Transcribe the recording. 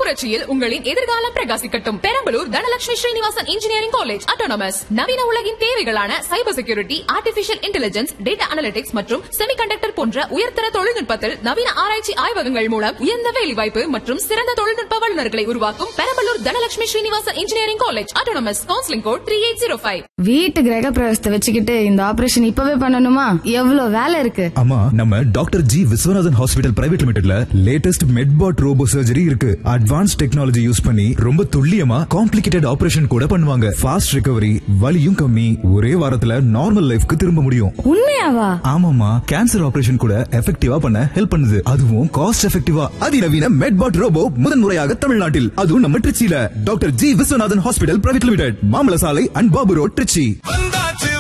புரட்சியில் உங்களின் எதிர்காலம் பிரகாசிக்கட்டும் Perambalur Dhanalakshmi Srinivasan engineering college autonomous நவீன உலகின் தேவைகளான cyber security artificial intelligence data analytics மற்றும் செமிகண்டக்டர் போன்ற உயர்தர தொழில்நுட்பத்தில் நவீன ஆராய்ச்சி ஆய்வகங்கள் மூலம் உயர்ந்த வேலைவாய்ப்பு மற்றும் சிறந்த தொழில்நுட்ப வல்லுநர்களை உருவாக்கும் Perambalur Dhanalakshmi Srinivasan engineering college autonomous counselling code three eight zero five வீட்டு கிரக பிரவேசத்தை வச்சுக்கிட்டு இந்த ஆபரேஷன் இப்பவே பண்ணணுமா எவ்வளவு வேலை இருக்கு ஆமா நம்ம doctor G Viswanathan hospital private லிமிடெட்ல லேட்டஸ்ட் மெட்பாட் ரோபோ சர்ஜரி இருக்கு அட்வான்ஸ் டெக்னாலஜி யூஸ் பண்ணி ரொம்ப துல்லியமா காம்ப்ளிகேட்டட் ஆபரேஷன் கூட பண்ணுவாங்க ஃபாஸ்ட் ரிகவரி வலியும் கம்மி ஒரே வாரத்துல நார்மல் லைஃப்க்கு திரும்ப முடியும் உண்மையாவா ஆமாமா கேன்சர் ஆபரேஷன் கூட எஃபெக்டிவா பண்ண ஹெல்ப் பண்ணுது அதுவும் காஸ்ட் எஃபெக்டிவா அதிநவீன மெட்பாட் ரோபோ முதன்முறையாக தமிழ்நாட்டில் அதுவும் நம்ம திருச்சியில doctor G Viswanathan hospital private limited மாமல சாலை அண்ட் பாபு ரோட் திருச்சி வந்தாச்சு